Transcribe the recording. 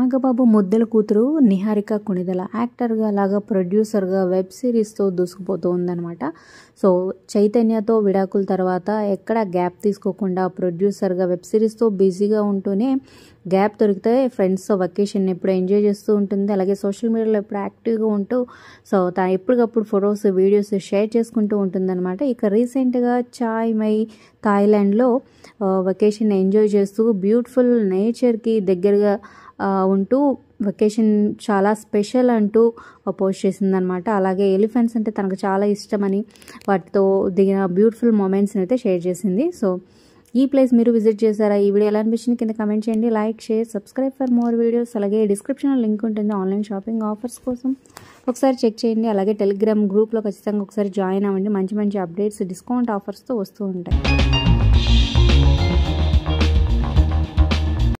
నాగబాబు ముద్దల కూతురు నిహారిక కొణిదల యాక్టర్గా అలాగా ప్రొడ్యూసర్గా వెబ్ సిరీస్తో దూసుకుపోతూ ఉందన్నమాట సో చైతన్యతో విడాకుల తర్వాత ఎక్కడ గ్యాప్ తీసుకోకుండా ప్రొడ్యూసర్గా వెబ్ సిరీస్తో బిజీగా ఉంటూనే గ్యాప్ దొరికితే ఫ్రెండ్స్తో వెకేషన్ ఎప్పుడు ఎంజాయ్ చేస్తూ ఉంటుంది అలాగే సోషల్ మీడియాలో ఎప్పుడు యాక్టివ్గా ఉంటూ సో తను ఎప్పటికప్పుడు ఫొటోస్ వీడియోస్ షేర్ చేసుకుంటూ ఉంటుందన్నమాట ఇక రీసెంట్గా చాయ్ మై థాయిలాండ్లో వెకేషన్ ఎంజాయ్ చేస్తూ బ్యూటిఫుల్ నేచర్కి దగ్గరగా ఆ, ఉంటూ వెకేషన్ చాలా స్పెషల్ అంటూ పోస్ట్ చేసిందనమాట అలాగే ఎలిఫెంట్స్ అంటే తనకు చాలా ఇష్టమని వాటితో దిగిన బ్యూటిఫుల్ మూమెంట్స్ని అయితే షేర్ చేసింది సో ఈ ప్లేస్ మీరు విజిట్ చేశారా ఈ వీడియో ఎలా అనిపించింది కింద కమెంట్ చేయండి like share subscribe for more videos అలాగే డిస్క్రిప్షన్లో లింక్ ఉంటుంది ఆన్లైన్ షాపింగ్ ఆఫర్స్ కోసం ఒకసారి చెక్ చేయండి అలాగే టెలిగ్రామ్ గ్రూప్లో ఖచ్చితంగా ఒకసారి జాయిన్ అవ్వండి మంచి మంచి అప్డేట్స్ డిస్కౌంట్ ఆఫర్స్తో వస్తూ ఉంటాయి